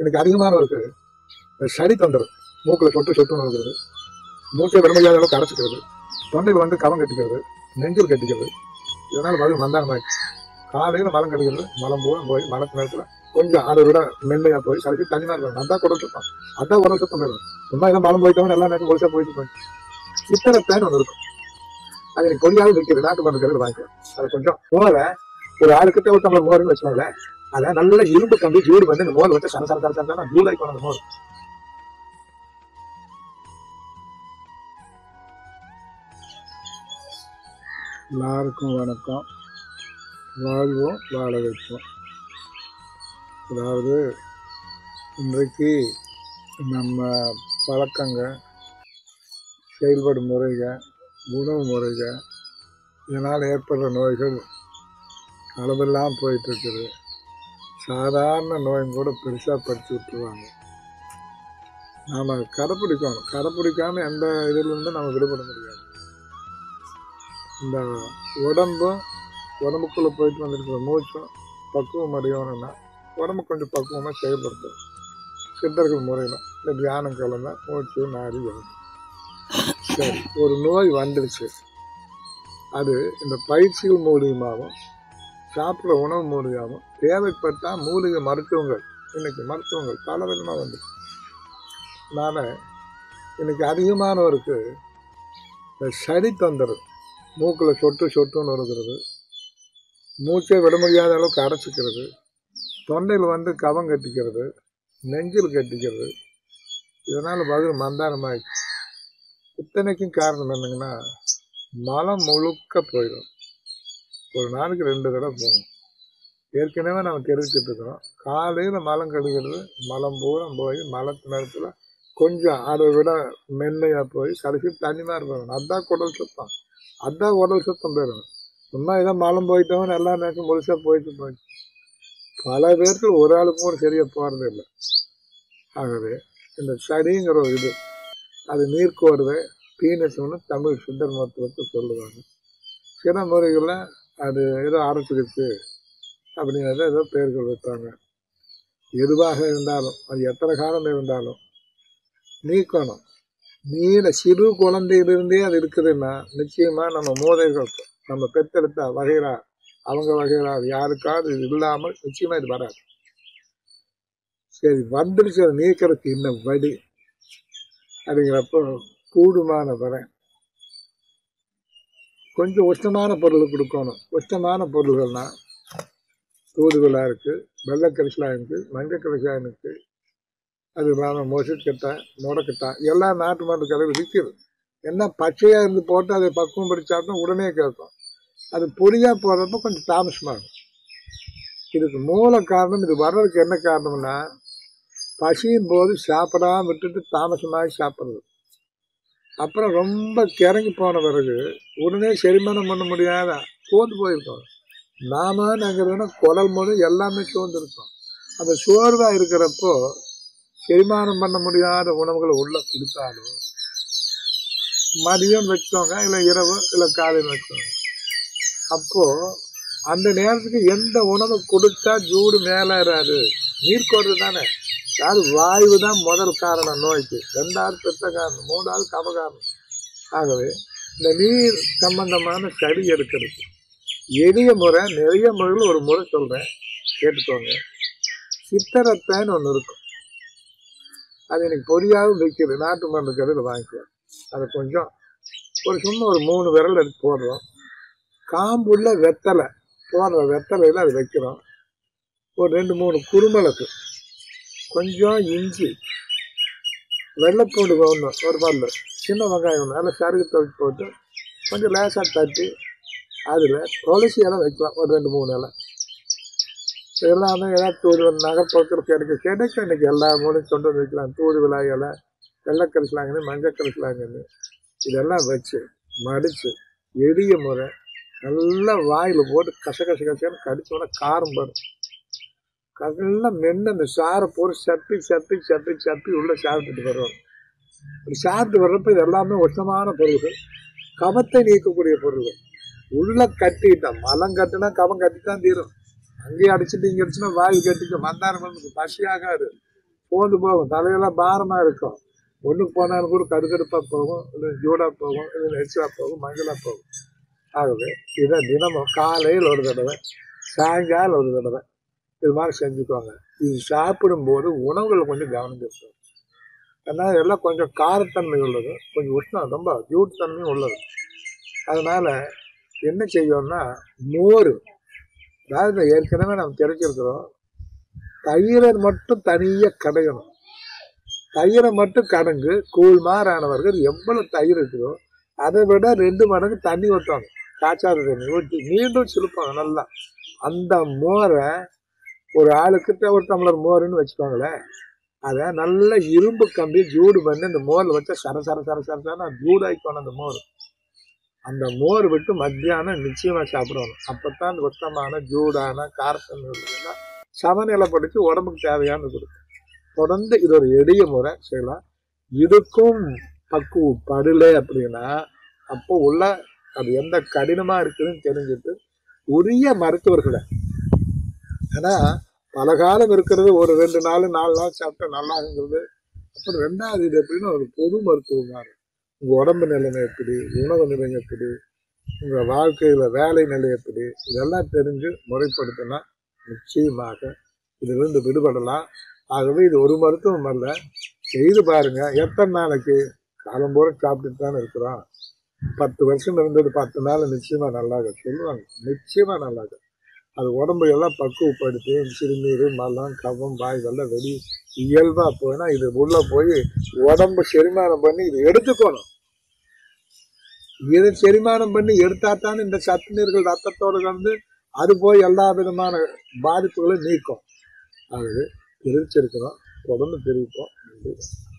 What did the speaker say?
எனக்கு அதிகமானவருக்கு இந்த சளி தொந்தரவு மூக்கில் சொட்டு சொட்டு வருகிறது மூச்சை விடமையாத அளவுக்கு அடைச்சிக்கிறது தொண்டையில் வந்து கவம் கட்டிக்கிறது நெஞ்சில் கட்டிக்கிறது இதனால் பதில் மந்தானமாய் காலையில் மலம் கட்டிக்கிறது மலம் போய் போய் மலத்து நேரத்தில் கொஞ்சம் அதை விட மென்மையா போய் கடைசி தனியாக இருக்கணும் அதான் குடல் சுத்தம் அதான் உடல் சுத்தம் வேணும் சும்மா இதை மலம் போயிட்டவங்க எல்லா நேரம் முழுசா போயிட்டு போய் சித்தனை பேன் ஒன்று இருக்கும் அது எனக்கு கொஞ்சம் விற்கிறது நாட்டு மருந்து கடையில் வாங்கிக்கலாம் அது கொஞ்சம் மோரை ஒரு ஆறு கிட்ட ஒரு டம்ளர் மோர்னு வச்சுக்கோங்களேன் அதை நல்ல இரும்பு கம்பி ஜூடு வந்து இந்த மோர் வச்சு சர சர சர சர ஜூடாய் போன அந்த மோர் எல்லாருக்கும் வணக்கம் வாழ்வோம் வாழ வைப்போம் அதாவது இன்றைக்கு நம்ம பழக்கங்க செயல்படும் முறைகள் உணவு முறைகள் இதனால் ஏற்படுற நோய்கள் அளவெல்லாம் போயிட்டு இருக்குது சாதாரண நோயும் கூட பெருசாக படிச்சு விட்டுருவாங்க நாம் கடைப்பிடிக்கணும் கடைப்பிடிக்காம எந்த இதிலிருந்தும் நம்ம விடுபட முடியாது இந்த உடம்பும் உடம்புக்குள்ளே போயிட்டு வந்திருக்கிற மூச்சும் பக்குவம் அடையணும்னா உடம்பு கொஞ்சம் பக்குவமாக செயல்படுத்தும் சித்தர்கள் முறையில் இந்த தியானம் கலந்தா மூச்சு நாடி வரும் சரி ஒரு நோய் வந்துடுச்சு அது இந்த பயிற்சிகள் மூலியமாகவும் சாப்பிட்ற உணவு மூலியமாகவும் தேவைப்பட்டால் மூலிகை மருத்துவங்கள் இன்னைக்கு மருத்துவங்கள் பல விதமாக வந்து நான் இன்னைக்கு அதிகமானவருக்கு இந்த சளி தொந்தரவு மூக்கில் சொட்டு சொட்டுன்னு வருகிறது மூச்சை விட முடியாத அளவுக்கு அடைச்சிக்கிறது தொண்டையில் வந்து கவம் கட்டிக்கிறது நெஞ்சில் கட்டிக்கிறது இதனால் பதில் மந்தாரமாயிடுச்சு இத்தனைக்கும் காரணம் என்னங்கன்னா மலம் முழுக்க போயிடும் ஒரு நாளைக்கு ரெண்டு தடவை போகும் ஏற்கனவே நம்ம தெரிவிச்சிட்டு இருக்கிறோம் காலையில் மலம் கழுகிறது மலம் பூரா போய் மலத்து நேரத்தில் கொஞ்சம் அதை விட மென்மையாக போய் கடைசி தனிமாக இருக்கணும் அதான் குடல் சுத்தம் அதான் உடல் சுத்தம் பெறும் சும்மா ஏதோ மலம் போயிட்டவன் எல்லா நேரத்தும் முழுசாக போயிட்டு போயிட்டு பல பேருக்கு ஒரு ஆளுக்கும் கூட சரியாக போகிறது இல்லை ஆகவே இந்த சளிங்கிற ஒரு இது அது நீர்க்கோர்வை பீனஸ்னு தமிழ் சித்தர் மருத்துவத்தை சொல்லுவாங்க சில முறைகளில் அது ஏதோ அரைச்சிருச்சு அப்படிங்கிறத ஏதோ பேர்கள் வைப்பாங்க எதுவாக இருந்தாலும் அது எத்தனை காலம் இருந்தாலும் நீக்கணும் நீல சிறு குழந்தையிலிருந்தே அது இருக்குதுன்னா நிச்சயமா நம்ம மூதைகள் நம்ம பெத்தெடுத்த வகைரா அவங்க வகைரா அது யாருக்காவது இது இல்லாமல் நிச்சயமா இது வராது சரி வந்துடுச்சு அதை நீக்கிறதுக்கு இன்னும் வழி அப்படிங்கிறப்போ கூடுமான வரை கொஞ்சம் உஷ்ணமான பொருள் கொடுக்கணும் உஷ்ணமான பொருள்கள்னா தூதுவலா இருக்கு வெள்ளைக்கரிசலாக இருக்கு மஞ்சள் கரிசலாக இருக்கு அது இல்லாமல் மொசிக்கட்டை முடக்கட்டை எல்லாம் நாட்டு மருந்து கடையில் விற்கிது என்ன பச்சையாக இருந்து போட்டு அதை பக்குவம் படித்தாலும் உடனே கேட்கும் அது பொடியாக போடுறப்ப கொஞ்சம் தாமசமாகும் இதுக்கு மூல காரணம் இது வர்றதுக்கு என்ன காரணம்னா பசியும் போது சாப்பிடாம விட்டுட்டு தாமசமாகி சாப்பிட்றது அப்புறம் ரொம்ப கிறங்கி போன பிறகு உடனே செரிமானம் பண்ண முடியாத சோர்ந்து போயிருக்கோம் நாம நாங்கிறதுனா குடல் முழு எல்லாமே சோர்ந்துருக்கோம் அந்த சோர்வாக இருக்கிறப்போ செரிமானம் பண்ண முடியாத உணவுகளை உள்ள கொடுத்தாலும் மதியம் வச்சோங்க இல்லை இரவு இல்லை காலையில் வச்சோங்க அப்போ அந்த நேரத்துக்கு எந்த உணவு கொடுத்தா ஜூடு மேலே ஏறாது நீர் கோர்றது தானே அதாவது வாயு தான் முதல் காரணம் நோய்க்கு ரெண்டாவது பெத்த காரணம் மூணாவது கப காரணம் ஆகவே இந்த நீர் சம்பந்தமான சளி எடுக்கிறது எளிய முறை நிறைய முறையில் ஒரு முறை சொல்கிறேன் கேட்டுக்கோங்க சித்தரத்தைன்னு ஒன்று இருக்கும் அது எனக்கு பொடியாகவும் விற்கிது நாட்டு மருந்து கடையில் வாங்கிக்கலாம் அதை கொஞ்சம் ஒரு சும்மா ஒரு மூணு விரல் எடுத்து போடுறோம் காம்புள்ள வெத்தலை போடுற வெத்தலையில் அது வைக்கிறோம் ஒரு ரெண்டு மூணு குருமிளகு கொஞ்சம் இஞ்சி வெள்ளைப்பூண்டு ஒன்று ஒரு பல்லு சின்ன வெங்காயம் ஒன்று அதில் சருகு துவைச்சு போட்டு கொஞ்சம் லேசாக தட்டி அதில் துளசி இலை வைக்கலாம் ஒரு ரெண்டு மூணு இலை எல்லாமே ஏதாவது தூதுவல் நகர்ப்புறத்தில் கிடைக்க கிடைக்கும் இன்னைக்கு எல்லா மூலையும் கொண்டு வந்து வைக்கலாம் தூதுவளா இலை வெள்ளைக்கரிசலாங்கன்னு மஞ்சள் கரிசலாங்கன்னு இதெல்லாம் வச்சு மடித்து எளிய முறை நல்லா வாயில் போட்டு கச கச கசன்னு கடிச்சோன்னா காரம் வரும் நல்லா மென்று அந்த சாரை போட்டு சப்பி சப்பி சப்பி சப்பி உள்ளே சாப்பிட்டுட்டு வருவாங்க அப்படி சாப்பிட்டு வர்றப்ப இது எல்லாமே உஷ்ணமான பொருள்கள் கபத்தை நீக்கக்கூடிய பொருள்கள் உள்ள கட்டிட்டான் மலம் கட்டினா கபம் கட்டித்தான் தீரும் அங்கேயே அடிச்சுட்டு இங்கே அடிச்சுன்னா வாயு கட்டிக்க மந்தாரம் பசி ஆகாது போந்து போகும் தலையெல்லாம் பாரமா இருக்கும் ஒண்ணுக்கு போனாலும் கூட கடுக்கடுப்பா போகும் இல்லை ஜூடா போகும் இல்லை எச்சா போகும் மஞ்சளா போகும் ஆகவே இதை தினமும் காலையில் ஒரு தடவை சாயங்காலம் ஒரு தடவை இது மாதிரி செஞ்சுக்குவாங்க இது சாப்பிடும்போது உணவுகள் கொஞ்சம் கவனம் இருக்கும் ஏன்னா எல்லாம் கொஞ்சம் காரத்தன்மை உள்ளது கொஞ்சம் உஷ்ணம் ரொம்ப ஜூட் தன்மையும் உள்ளது அதனால என்ன செய்வோம்னா மோர் அதாவது ஏற்கனவே நம்ம தெரிஞ்சிருக்கிறோம் தயிரை மட்டும் தனியாக கடையணும் தயிரை மட்டும் கடங்கு கூழ்மாறானவர்கள் எவ்வளவு தயிர் இருக்குதோ அதை விட ரெண்டு மடங்கு தண்ணி ஊற்றுவாங்க காய்ச்சாத தண்ணி ஊற்றி மீண்டும் சிலுப்பாங்க நல்லா அந்த மோரை ஒரு ஆளுக்கிட்ட ஒரு டம்ளர் மோருன்னு வச்சுக்கோங்களேன் அதை நல்ல இரும்பு கம்பி ஜூடு பண்ணி அந்த மோரில் வச்சா சர சர சர சர சர ஜூடாய்க்கணும் அந்த மோர் அந்த மோர் விட்டு மத்தியானம் நிச்சயமாக சாப்பிடணும் அப்போ தான் அந்த உத்தமான ஜூடான காரத்தன்மை உள்ளதுன்னா சமநிலைப்படுத்தி உடம்புக்கு தேவையானது கொடுக்கும் தொடர்ந்து இது ஒரு எளிய முறை செய்யலாம் இதுக்கும் பக்குவம் படலை அப்படின்னா அப்போ உள்ள அது எந்த கடினமா இருக்குதுன்னு தெரிஞ்சுட்டு உரிய மருத்துவர்களை ஏன்னா பல காலம் இருக்கிறது ஒரு ரெண்டு நாள் நாலு நாள் சாப்பிட்டா நல்லாகுங்கிறது அப்புறம் ரெண்டாவது இது எப்படின்னா ஒரு பொது மருத்துவம் மாதிரி உங்க உடம்பு நிலைமை எப்படி உணவு நிலை எப்படி உங்க வாழ்க்கையில வேலை நிலை எப்படி இதெல்லாம் தெரிஞ்சு முறைப்படுத்தினா நிச்சயமாக இதிலிருந்து விடுபடலாம் ஆகவே இது ஒரு மருத்துவம் அல்ல செய்து பாருங்க எத்தனை நாளைக்கு காலம் பூரா சாப்பிட்டுட்டு தானே இருக்கிறோம் பத்து வருஷம் இருந்தது பத்து நாள் நிச்சயமா நல்லாக சொல்லுவாங்க நிச்சயமா நல்லாக அது உடம்பு எல்லாம் பக்குவப்படுத்தி சிறுநீர் மலம் கவம் வாய் இதெல்லாம் வெளி இயல்பா போயினா இது உள்ள போய் உடம்பு செரிமானம் பண்ணி இது எடுத்துக்கணும் இதை செரிமானம் பண்ணி எடுத்தா தானே இந்த சத்து நீர்கள் ரத்தத்தோடு கலந்து அது போய் எல்லா விதமான பாதிப்புகளும் நீக்கும் ஆகவே தெரிவிச்சிருக்கிறோம் தொடர்ந்து தெரிவிப்போம் நன்றி